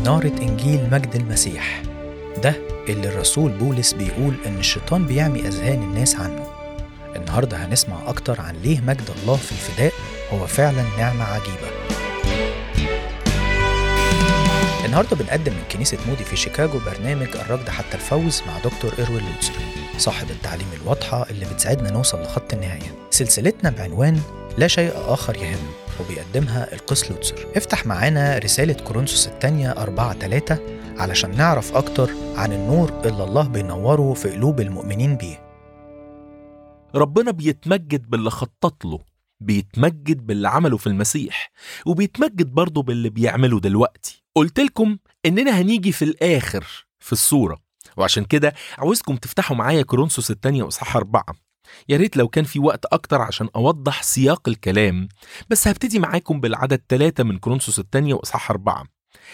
إنارة إنجيل مجد المسيح ده اللي الرسول بولس بيقول إن الشيطان بيعمي أذهان الناس عنه النهاردة هنسمع أكتر عن ليه مجد الله في الفداء هو فعلا نعمة عجيبة النهاردة بنقدم من كنيسة مودي في شيكاغو برنامج الركض حتى الفوز مع دكتور إروين لوتسر صاحب التعليم الواضحة اللي بتساعدنا نوصل لخط النهاية سلسلتنا بعنوان لا شيء آخر يهم وبيقدمها القس لوتسر افتح معانا رسالة كورنثوس الثانية 4 3 علشان نعرف أكتر عن النور اللي الله بينوره في قلوب المؤمنين بيه ربنا بيتمجد باللي خطط له بيتمجد باللي عمله في المسيح وبيتمجد برضه باللي بيعمله دلوقتي قلت لكم اننا هنيجي في الاخر في الصورة وعشان كده عاوزكم تفتحوا معايا كورنثوس الثانية واصحاح أربعة يا ريت لو كان في وقت أكتر عشان أوضح سياق الكلام بس هبتدي معاكم بالعدد ثلاثة من كورنثوس الثانية وإصحاح أربعة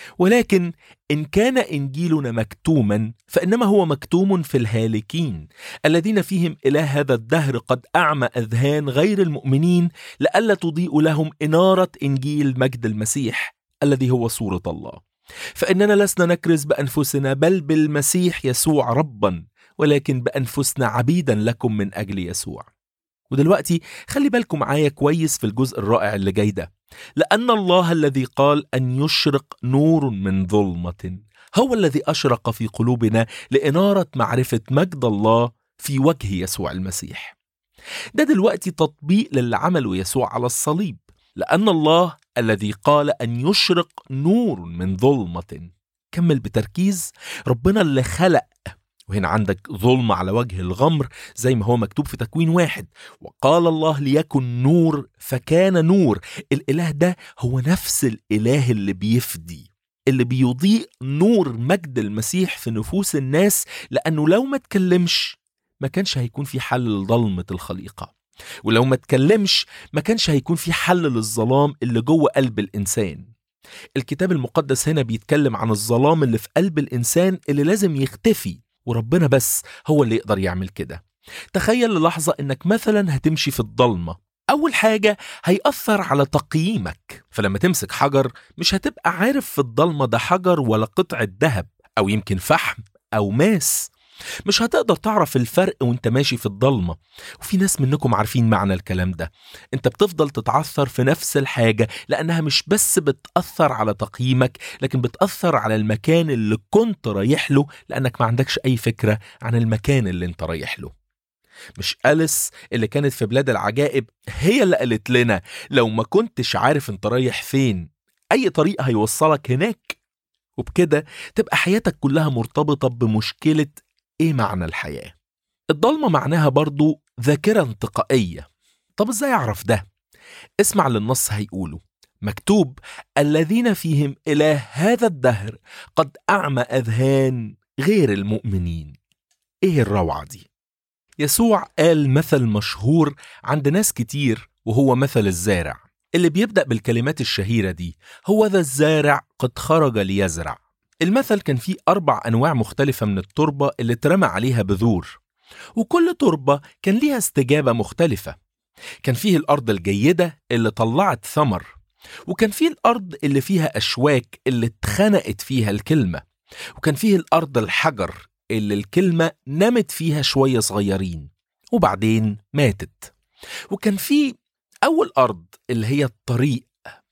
ولكن إن كان إنجيلنا مكتوما فإنما هو مكتوم في الهالكين الذين فيهم إله هذا الدهر قد أعمى أذهان غير المؤمنين لئلا تضيء لهم إنارة إنجيل مجد المسيح الذي هو صورة الله فإننا لسنا نكرز بأنفسنا بل بالمسيح يسوع ربا ولكن بأنفسنا عبيدا لكم من أجل يسوع ودلوقتي خلي بالكم معايا كويس في الجزء الرائع اللي جاي ده لأن الله الذي قال أن يشرق نور من ظلمة هو الذي أشرق في قلوبنا لإنارة معرفة مجد الله في وجه يسوع المسيح ده دلوقتي تطبيق للي عمله يسوع على الصليب لأن الله الذي قال أن يشرق نور من ظلمة كمل بتركيز ربنا اللي خلق وهنا عندك ظلمة على وجه الغمر زي ما هو مكتوب في تكوين واحد وقال الله ليكن نور فكان نور الإله ده هو نفس الإله اللي بيفدي اللي بيضيء نور مجد المسيح في نفوس الناس لأنه لو ما تكلمش ما كانش هيكون في حل لظلمة الخليقة ولو ما تكلمش ما كانش هيكون في حل للظلام اللي جوه قلب الإنسان الكتاب المقدس هنا بيتكلم عن الظلام اللي في قلب الإنسان اللي لازم يختفي وربنا بس هو اللي يقدر يعمل كده تخيل للحظة انك مثلا هتمشي في الضلمة أول حاجة هيأثر على تقييمك فلما تمسك حجر مش هتبقى عارف في الضلمة ده حجر ولا قطعة ذهب أو يمكن فحم أو ماس مش هتقدر تعرف الفرق وانت ماشي في الضلمة وفي ناس منكم عارفين معنى الكلام ده انت بتفضل تتعثر في نفس الحاجة لأنها مش بس بتأثر على تقييمك لكن بتأثر على المكان اللي كنت رايح له لأنك ما عندكش أي فكرة عن المكان اللي انت رايح له مش أليس اللي كانت في بلاد العجائب هي اللي قالت لنا لو ما كنتش عارف انت رايح فين أي طريق هيوصلك هناك وبكده تبقى حياتك كلها مرتبطة بمشكلة ايه معنى الحياة الضلمة معناها برضو ذاكرة انتقائية طب ازاي اعرف ده اسمع للنص هيقوله مكتوب الذين فيهم إله هذا الدهر قد أعمى أذهان غير المؤمنين ايه الروعة دي يسوع قال مثل مشهور عند ناس كتير وهو مثل الزارع اللي بيبدأ بالكلمات الشهيرة دي هو ذا الزارع قد خرج ليزرع المثل كان فيه أربع أنواع مختلفة من التربة اللي اترمى عليها بذور وكل تربة كان ليها استجابة مختلفة كان فيه الأرض الجيدة اللي طلعت ثمر وكان فيه الأرض اللي فيها أشواك اللي اتخنقت فيها الكلمة وكان فيه الأرض الحجر اللي الكلمة نمت فيها شوية صغيرين وبعدين ماتت وكان فيه أول أرض اللي هي الطريق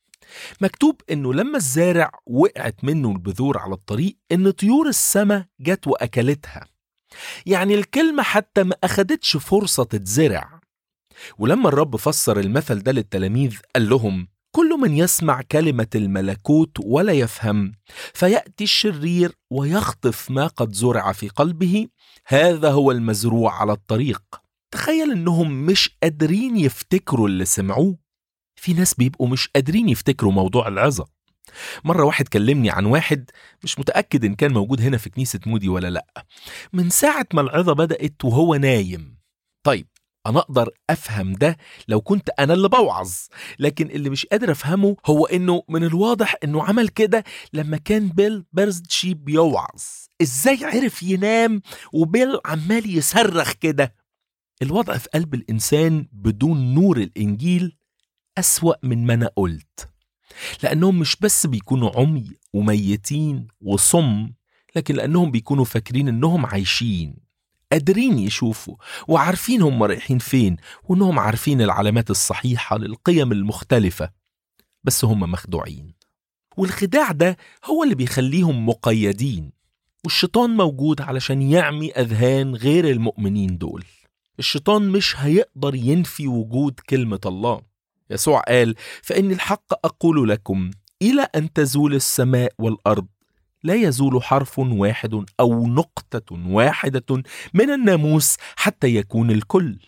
مكتوب انه لما الزارع وقعت منه البذور على الطريق ان طيور السماء جت واكلتها يعني الكلمه حتى ما اخدتش فرصه تتزرع ولما الرب فسر المثل ده للتلاميذ قال لهم كل من يسمع كلمه الملكوت ولا يفهم فياتي الشرير ويخطف ما قد زرع في قلبه هذا هو المزروع على الطريق تخيل انهم مش قادرين يفتكروا اللي سمعوه في ناس بيبقوا مش قادرين يفتكروا موضوع العظة مرة واحد كلمني عن واحد مش متأكد إن كان موجود هنا في كنيسة مودي ولا لأ من ساعة ما العظة بدأت وهو نايم طيب أنا أقدر أفهم ده لو كنت أنا اللي بوعظ لكن اللي مش قادر أفهمه هو إنه من الواضح إنه عمل كده لما كان بيل بيرزدشي بيوعظ إزاي عرف ينام وبيل عمال يصرخ كده الوضع في قلب الإنسان بدون نور الإنجيل أسوأ من ما أنا قلت لأنهم مش بس بيكونوا عمي وميتين وصم لكن لأنهم بيكونوا فاكرين إنهم عايشين قادرين يشوفوا وعارفين هم رايحين فين وإنهم عارفين العلامات الصحيحة للقيم المختلفة بس هم مخدوعين والخداع ده هو اللي بيخليهم مقيدين والشيطان موجود علشان يعمي أذهان غير المؤمنين دول الشيطان مش هيقدر ينفي وجود كلمة الله يسوع قال فإن الحق أقول لكم إلى أن تزول السماء والأرض لا يزول حرف واحد أو نقطة واحدة من الناموس حتى يكون الكل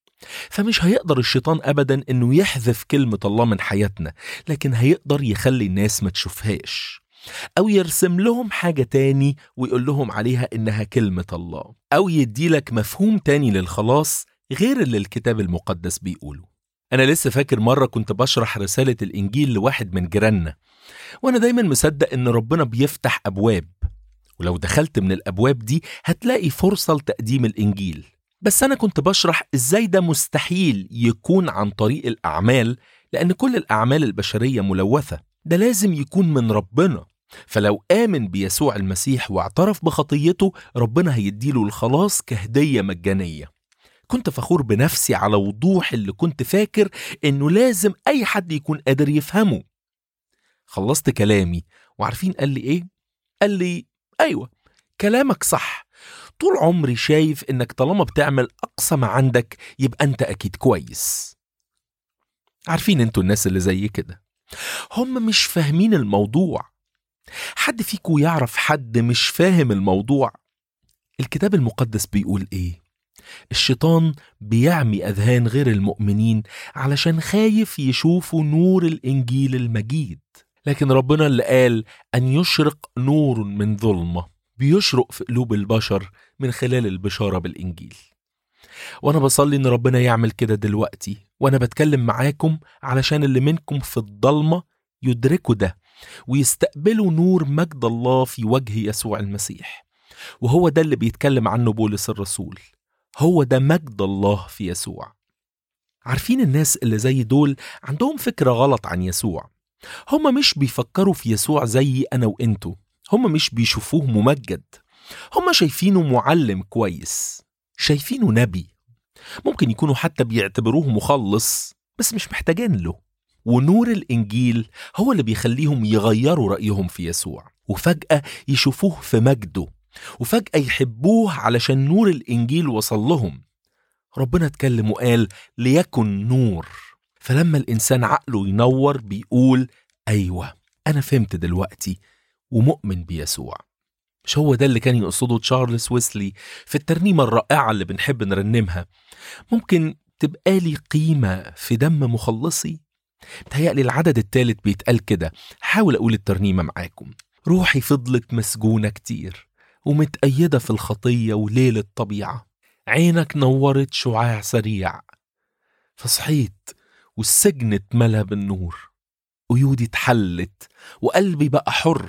فمش هيقدر الشيطان أبدا أنه يحذف كلمة الله من حياتنا لكن هيقدر يخلي الناس ما تشوفهاش أو يرسم لهم حاجة تاني ويقول لهم عليها إنها كلمة الله أو يديلك مفهوم تاني للخلاص غير اللي الكتاب المقدس بيقوله أنا لسه فاكر مرة كنت بشرح رسالة الإنجيل لواحد من جيراننا وأنا دايما مصدق إن ربنا بيفتح أبواب ولو دخلت من الأبواب دي هتلاقي فرصة لتقديم الإنجيل بس أنا كنت بشرح إزاي ده مستحيل يكون عن طريق الأعمال لأن كل الأعمال البشرية ملوثة ده لازم يكون من ربنا فلو آمن بيسوع المسيح واعترف بخطيته ربنا هيديله الخلاص كهدية مجانية كنت فخور بنفسي على وضوح اللي كنت فاكر إنه لازم أي حد يكون قادر يفهمه خلصت كلامي وعارفين قال لي إيه؟ قال لي أيوة كلامك صح طول عمري شايف إنك طالما بتعمل أقصى ما عندك يبقى أنت أكيد كويس عارفين انتوا الناس اللي زي كده هم مش فاهمين الموضوع حد فيكم يعرف حد مش فاهم الموضوع الكتاب المقدس بيقول ايه الشيطان بيعمي اذهان غير المؤمنين علشان خايف يشوفوا نور الانجيل المجيد لكن ربنا اللي قال ان يشرق نور من ظلمه بيشرق في قلوب البشر من خلال البشاره بالانجيل وانا بصلي ان ربنا يعمل كده دلوقتي وانا بتكلم معاكم علشان اللي منكم في الضلمه يدركوا ده ويستقبلوا نور مجد الله في وجه يسوع المسيح وهو ده اللي بيتكلم عنه بولس الرسول هو ده مجد الله في يسوع عارفين الناس اللي زي دول عندهم فكرة غلط عن يسوع هم مش بيفكروا في يسوع زي أنا وإنتوا هم مش بيشوفوه ممجد هم شايفينه معلم كويس شايفينه نبي ممكن يكونوا حتى بيعتبروه مخلص بس مش محتاجين له ونور الإنجيل هو اللي بيخليهم يغيروا رأيهم في يسوع وفجأة يشوفوه في مجده وفجأة يحبوه علشان نور الإنجيل وصل لهم ربنا اتكلم وقال ليكن نور فلما الإنسان عقله ينور بيقول أيوة أنا فهمت دلوقتي ومؤمن بيسوع مش هو ده اللي كان يقصده تشارلز ويسلي في الترنيمة الرائعة اللي بنحب نرنمها ممكن تبقى لي قيمة في دم مخلصي متهيألي العدد الثالث بيتقال كده حاول أقول الترنيمة معاكم روحي فضلت مسجونة كتير ومتأيدة في الخطية وليل الطبيعة عينك نورت شعاع سريع فصحيت والسجن اتملى بالنور قيودي اتحلت وقلبي بقى حر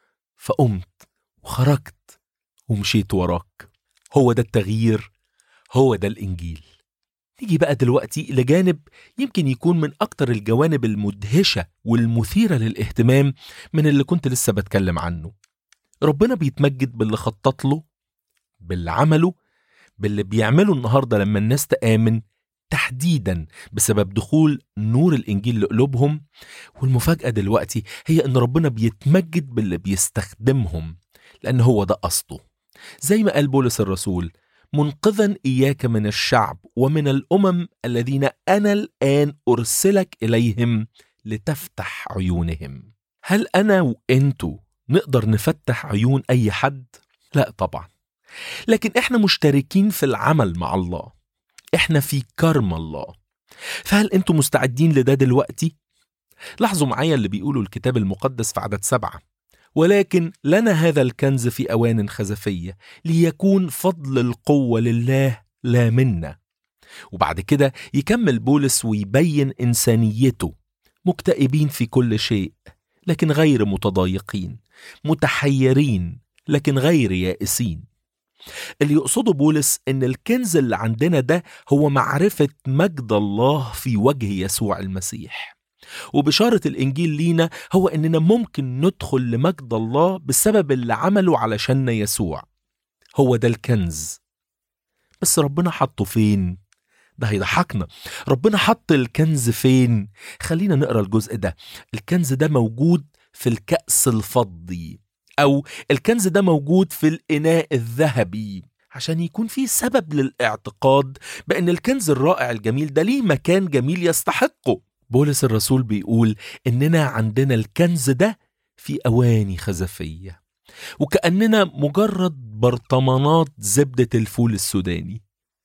فقمت وخرجت ومشيت وراك هو ده التغيير هو ده الإنجيل نيجي بقى دلوقتي لجانب يمكن يكون من أكتر الجوانب المدهشة والمثيرة للاهتمام من اللي كنت لسه بتكلم عنه ربنا بيتمجد باللي خطط له باللي عمله باللي بيعمله النهارده لما الناس تآمن تحديدا بسبب دخول نور الإنجيل لقلوبهم والمفاجأة دلوقتي هي إن ربنا بيتمجد باللي بيستخدمهم لأن هو ده قصده زي ما قال بولس الرسول منقذا إياك من الشعب ومن الأمم الذين أنا الآن أرسلك إليهم لتفتح عيونهم هل أنا وإنتوا نقدر نفتح عيون أي حد؟ لا طبعا لكن إحنا مشتركين في العمل مع الله إحنا في كرم الله فهل أنتوا مستعدين لده دلوقتي؟ لاحظوا معايا اللي بيقوله الكتاب المقدس في عدد سبعة ولكن لنا هذا الكنز في أوان خزفية ليكون فضل القوة لله لا منا وبعد كده يكمل بولس ويبين إنسانيته مكتئبين في كل شيء لكن غير متضايقين متحيرين لكن غير يائسين اللي يقصده بولس ان الكنز اللي عندنا ده هو معرفة مجد الله في وجه يسوع المسيح وبشارة الإنجيل لينا هو إننا ممكن ندخل لمجد الله بسبب اللي عمله علشاننا يسوع هو ده الكنز بس ربنا حطه فين؟ ده هيضحكنا ربنا حط الكنز فين؟ خلينا نقرا الجزء ده الكنز ده موجود في الكأس الفضي أو الكنز ده موجود في الإناء الذهبي عشان يكون في سبب للاعتقاد بأن الكنز الرائع الجميل ده ليه مكان جميل يستحقه بولس الرسول بيقول إننا عندنا الكنز ده في أواني خزفية وكأننا مجرد برطمانات زبدة الفول السوداني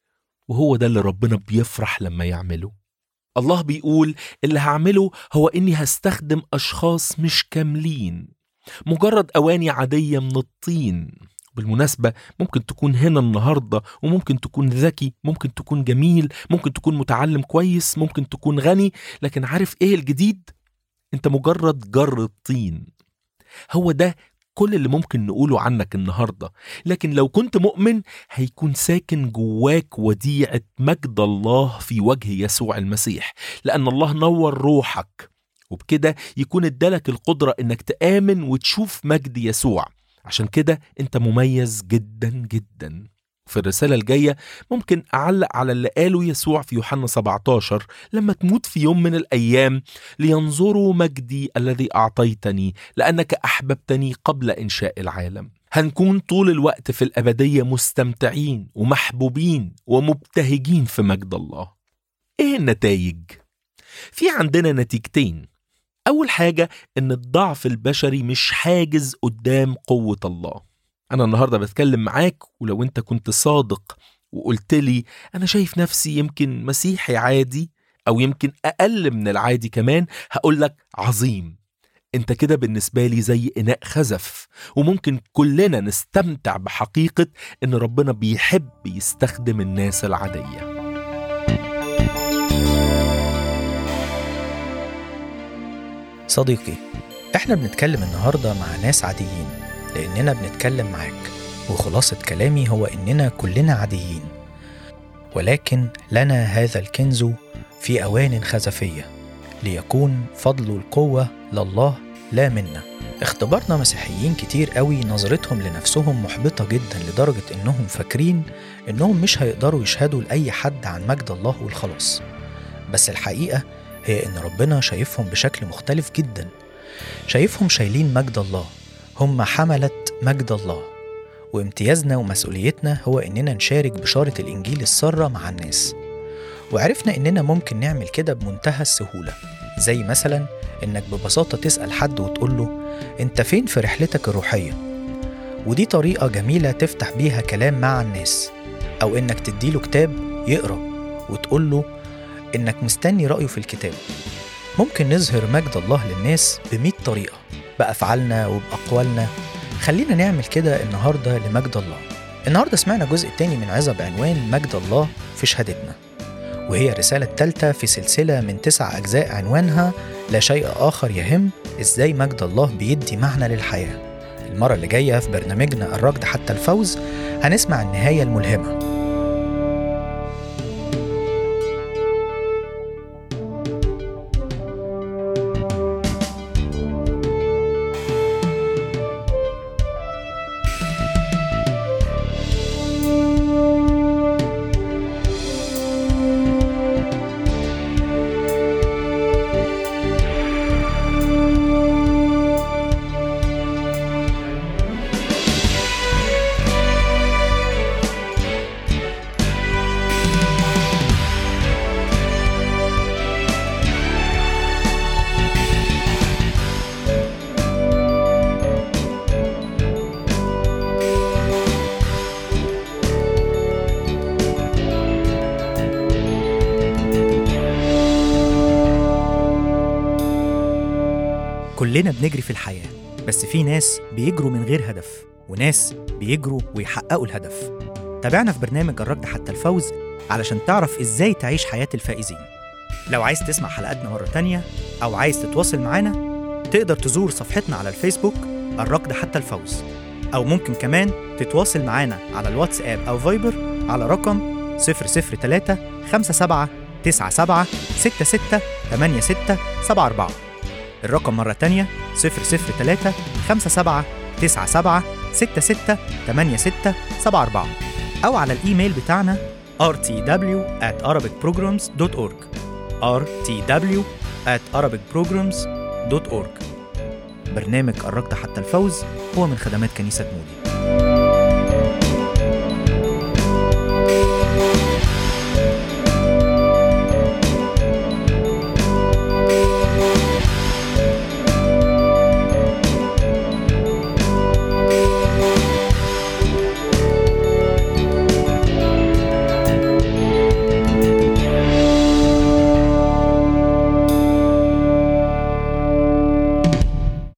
وهو ده اللي ربنا بيفرح لما يعمله الله بيقول اللي هعمله هو إني هستخدم أشخاص مش كاملين مجرد أواني عادية من الطين بالمناسبة ممكن تكون هنا النهاردة وممكن تكون ذكي ممكن تكون جميل ممكن تكون متعلم كويس ممكن تكون غني لكن عارف ايه الجديد؟ انت مجرد جر الطين هو ده كل اللي ممكن نقوله عنك النهاردة لكن لو كنت مؤمن هيكون ساكن جواك وديعة مجد الله في وجه يسوع المسيح لأن الله نور روحك وبكده يكون ادالك القدرة انك تآمن وتشوف مجد يسوع عشان كده انت مميز جدا جدا في الرسالة الجاية ممكن أعلق على اللي قاله يسوع في يوحنا 17 لما تموت في يوم من الأيام لينظروا مجدي الذي أعطيتني لأنك أحببتني قبل إنشاء العالم هنكون طول الوقت في الأبدية مستمتعين ومحبوبين ومبتهجين في مجد الله إيه النتائج؟ في عندنا نتيجتين أول حاجة إن الضعف البشري مش حاجز قدام قوة الله أنا النهاردة بتكلم معاك ولو أنت كنت صادق وقلت لي أنا شايف نفسي يمكن مسيحي عادي أو يمكن أقل من العادي كمان هقول لك عظيم أنت كده بالنسبة لي زي إناء خزف وممكن كلنا نستمتع بحقيقة إن ربنا بيحب يستخدم الناس العادية صديقي احنا بنتكلم النهاردة مع ناس عاديين لأننا بنتكلم معاك وخلاصة كلامي هو إننا كلنا عاديين ولكن لنا هذا الكنز في أوان خزفية ليكون فضل القوة لله لا منا اختبرنا مسيحيين كتير قوي نظرتهم لنفسهم محبطة جدا لدرجة إنهم فاكرين إنهم مش هيقدروا يشهدوا لأي حد عن مجد الله والخلاص بس الحقيقة هي إن ربنا شايفهم بشكل مختلف جدا شايفهم شايلين مجد الله هم حملة مجد الله وامتيازنا ومسؤوليتنا هو إننا نشارك بشارة الإنجيل السارة مع الناس وعرفنا إننا ممكن نعمل كده بمنتهى السهولة زي مثلا إنك ببساطة تسأل حد وتقول له أنت فين في رحلتك الروحية ودي طريقة جميلة تفتح بيها كلام مع الناس أو إنك تديله كتاب يقرأ وتقول له إنك مستني رأيه في الكتاب ممكن نظهر مجد الله للناس بمئة طريقة بأفعالنا وبأقوالنا خلينا نعمل كده النهاردة لمجد الله النهاردة سمعنا جزء تاني من عظة بعنوان مجد الله في شهادتنا وهي الرسالة الثالثة في سلسلة من تسع أجزاء عنوانها لا شيء آخر يهم إزاي مجد الله بيدي معنى للحياة المرة اللي جاية في برنامجنا الركض حتى الفوز هنسمع النهاية الملهمة كلنا بنجري في الحياة بس في ناس بيجروا من غير هدف وناس بيجروا ويحققوا الهدف تابعنا في برنامج الركض حتى الفوز علشان تعرف ازاي تعيش حياة الفائزين لو عايز تسمع حلقاتنا مرة تانية أو عايز تتواصل معانا تقدر تزور صفحتنا على الفيسبوك الركض حتى الفوز أو ممكن كمان تتواصل معانا على الواتساب أو فايبر على رقم 003 57 97 66 86 74 الرقم مرة تانية 003 57 97 66 86 74 أو على الإيميل بتاعنا rtw at arabicprograms.org rtw at arabicprograms.org برنامج قربت حتى الفوز هو من خدمات كنيسة مودي